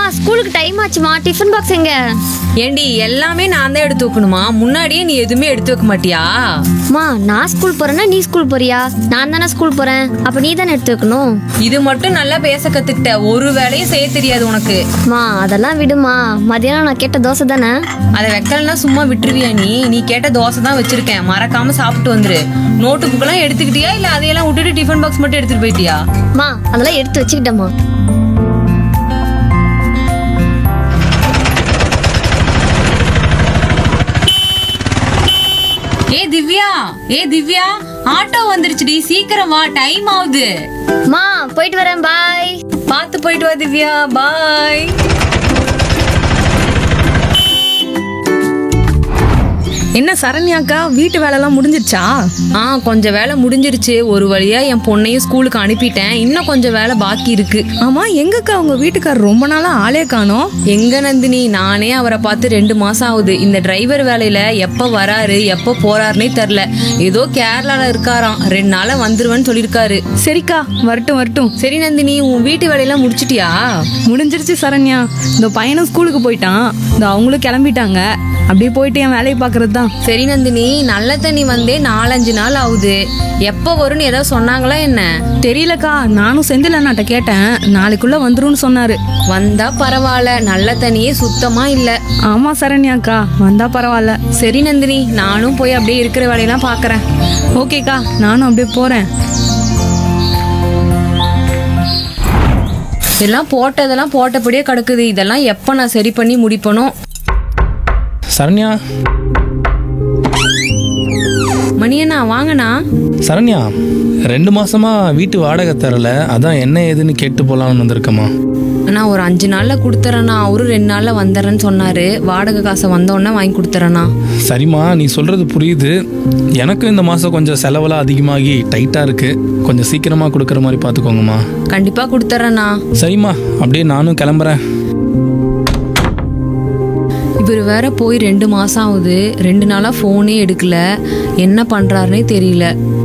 ஸ்கூலுக்கு time ஆச்சுமா tiffin box எங்க ஏண்டி எல்லாமே நான் தான் எடுத்து வைக்கணுமா முன்னாடியே நீ எதுவுமே எடுத்து வைக்க மாட்டியா மா நான் ஸ்கூல் போறேன்னா நீ ஸ்கூல் போறியா நான் தானே ஸ்கூல் போறேன் அப்ப நீ தானே எடுத்து வைக்கணும் இது மட்டும் நல்லா பேச கத்துக்கிட்ட ஒரு வேலையும் செய்ய தெரியாது உனக்கு மா அதெல்லாம் விடுமா மதியானம் நான் கேட்ட தோசை தானே அதை வைக்கலன்னா சும்மா விட்டுருவியா நீ நீ கேட்ட தோசை தான் வச்சிருக்கேன் மறக்காம சாப்பிட்டு வந்துரு நோட்டு புக்கெல்லாம் எடுத்துக்கிட்டியா இல்ல அதையெல்லாம் விட்டுட்டு டிஃபன் பாக்ஸ் மட்டும் எடுத்துட்டு போயிட்டியா மா அதெல்லாம் எடுத்து வச்சுக்கிட்டேம்மா ஏ திவ்யா ஏ திவ்யா ஆட்டோ வந்துருச்சுடி சீக்கிரம் வா டைம் ஆகுது மா போயிட்டு வரேன் பாய் பார்த்து போயிட்டு வா திவ்யா பாய் என்ன சரண்யாக்கா வீட்டு வேலைலாம் முடிஞ்சிருச்சா ஆ கொஞ்சம் வேலை முடிஞ்சிருச்சு ஒரு வழியா என் பொண்ணையும் ஸ்கூலுக்கு அனுப்பிட்டேன் இன்னும் கொஞ்சம் வேலை பாக்கி இருக்கு ஆமா எங்கக்கா உங்க வீட்டுக்காரர் ரொம்ப நாளா ஆளே காணோம் எங்க நந்தினி நானே அவரை பார்த்து ரெண்டு மாசம் ஆகுது இந்த டிரைவர் வேலையில எப்ப வராரு எப்ப போறாருன்னே தெரில ஏதோ கேரளால இருக்காராம் ரெண்டு நாளா வந்துருவேன்னு சொல்லியிருக்காரு சரிக்கா வரட்டும் வரட்டும் சரி நந்தினி உன் வீட்டு வேலையெல்லாம் முடிச்சிட்டியா முடிஞ்சிருச்சு சரண்யா இந்த பையனும் ஸ்கூலுக்கு போயிட்டான் இந்த அவங்களும் கிளம்பிட்டாங்க அப்படியே போயிட்டு என் வேலையை பாக்குறது தான் சரி நந்தினி நல்ல தண்ணி வந்தே நாலஞ்சு நாள் ஆகுது எப்ப வரும்னு ஏதாவது சொன்னாங்களா என்ன தெரியலக்கா நானும் செந்தில் அண்ணாட்ட கேட்டேன் நாளைக்குள்ள வந்துரும்னு சொன்னாரு வந்தா பரவாயில்ல நல்ல தண்ணியே சுத்தமா இல்ல ஆமா சரண்யாக்கா வந்தா பரவாயில்ல சரி நந்தினி நானும் போய் அப்படியே இருக்கிற வேலையெல்லாம் பாக்குறேன் ஓகேக்கா நானும் அப்படியே போறேன் எல்லாம் போட்டதெல்லாம் போட்டபடியே கிடக்குது இதெல்லாம் எப்ப நான் சரி பண்ணி முடிப்பனோ சரண்யா மணியண்ணா வாங்கண்ணா சரண்யா ரெண்டு மாசமா வீட்டு வாடகை தரல அதான் என்ன ஏதுன்னு கேட்டு போலாம்னு வந்திருக்கம்மா அண்ணா ஒரு அஞ்சு நாள்ல கொடுத்துறேண்ணா அவரும் ரெண்டு நாள்ல வந்துடுறேன்னு சொன்னாரு வாடகை காசை வந்தோடனே வாங்கி கொடுத்துறேண்ணா சரிம்மா நீ சொல்றது புரியுது எனக்கும் இந்த மாசம் கொஞ்சம் செலவெல்லாம் அதிகமாகி டைட்டா இருக்கு கொஞ்சம் சீக்கிரமா கொடுக்குற மாதிரி பார்த்துக்கோங்கம்மா கண்டிப்பா கொடுத்துறேண்ணா சரிம்மா அப்படியே நானும் கிளம்புறேன் இவர் வேற போய் ரெண்டு மாசம் ஆகுது ரெண்டு நாளா ஃபோனே எடுக்கல என்ன பண்றாருனே தெரியல